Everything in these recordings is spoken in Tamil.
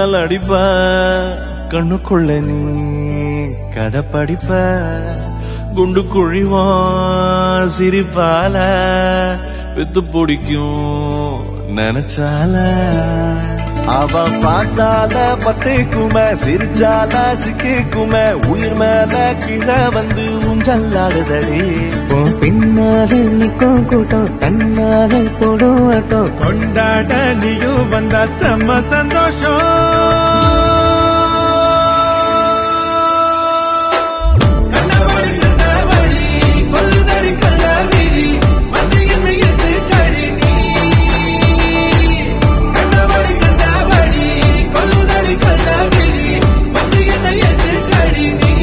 மின்னல் அடிப்ப கண்ணுக்குள்ள நீ கதை படிப்ப குண்டு குழிவான் சிரிப்பால வித்து பிடிக்கும் நினைச்சால அவ பார்த்தால பத்தைக்குமே சிரிச்சால சிக்கிக்குமே உயிர் மேல கீழே வந்து ஊஞ்சல்லாடுதடி உன் பின்னால நிக்கும் கூட்டம் தன்னால போடும் ஆட்டம் கொண்டாட நீயும் வந்தா செம்ம சந்தோஷம் கண்டபடி கண்டபடி கொல்லுதடி கள்ளவிழி வந்து என்னை எதிர்க்கடி நீ கண்டபடி கண்டபடி கொல்லுதடி கள்ளவிழி வந்து என்னை எதிர்க்கடி நீ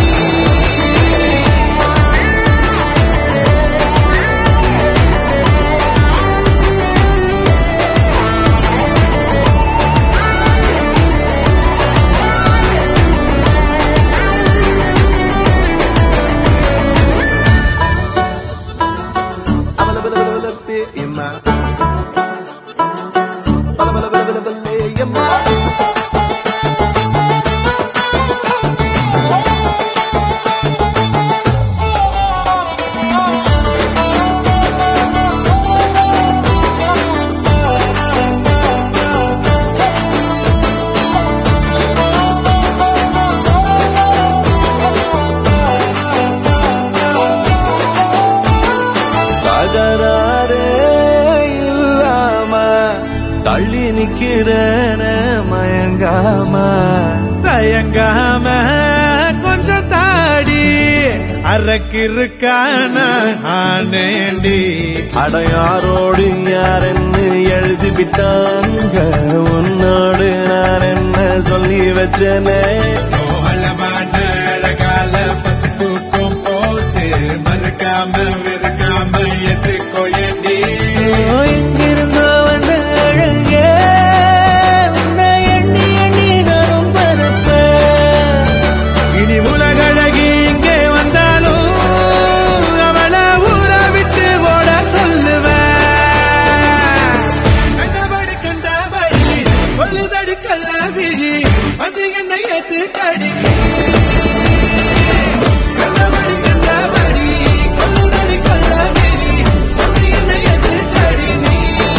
தகராறே இல்லாம தள்ளி நிக்கிறேன மயங்காம தயங்காம கொஞ்சம் தாடி அரக்கிருக்கான ஆனேண்டி அடையாரோடு யாரென்னு எழுதி விட்டாங்க உன்னோடு நான் என்ன சொல்லி வச்சனே கோலமான அழகால பசி தூக்கம் போச்சு மறுக்காம வெறுக்காம எதுக்கோ ஏண்டி எங்கிருந்தோ வந்த அழகே உன்னை எண்ணி எண்ணி நானும் பறப்பேன் இனி உலகழகி இங்கே வந்தாலும் அவளை ஊற விட்டு ஓட சொல்லுவேன் கண்டபடி கண்டபடி கொல்லுதடி கல்லாவிழி வந்து என்னை ஏத்து கடி கண்டபடி கண்டபடி கொல்லுதடி கல்லாவிழி வந்து என்னை ஏத்து கடி நீ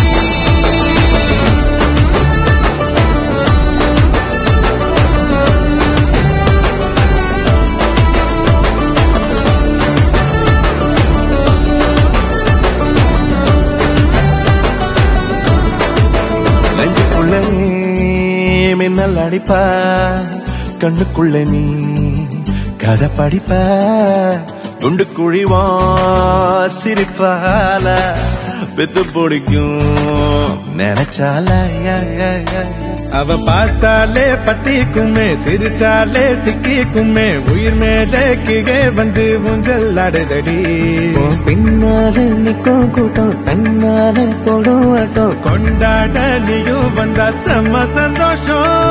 நெஞ்சுக்குள்ள நீ மின்னல் அடிப்ப கண்ணுக்குள்ள நீ கதை படிப்ப துண்டு குழிவா சிரிப்பால பெத்து பிடிக்கும் நினைச்சால யா, யா, யா. அவ பார்த்தாலே பத்திக்குமே சிரிச்சாலே சிக்கிக்குமே உயிர் மேலே கீழே வந்து ஊஞ்சல் ஆடுதடி உன் பின்னால நிக்கும் கூட்டம் தன்னால போடும் ஆட்டம் கொண்டாட நீயும் வந்தா செம்ம சந்தோஷம்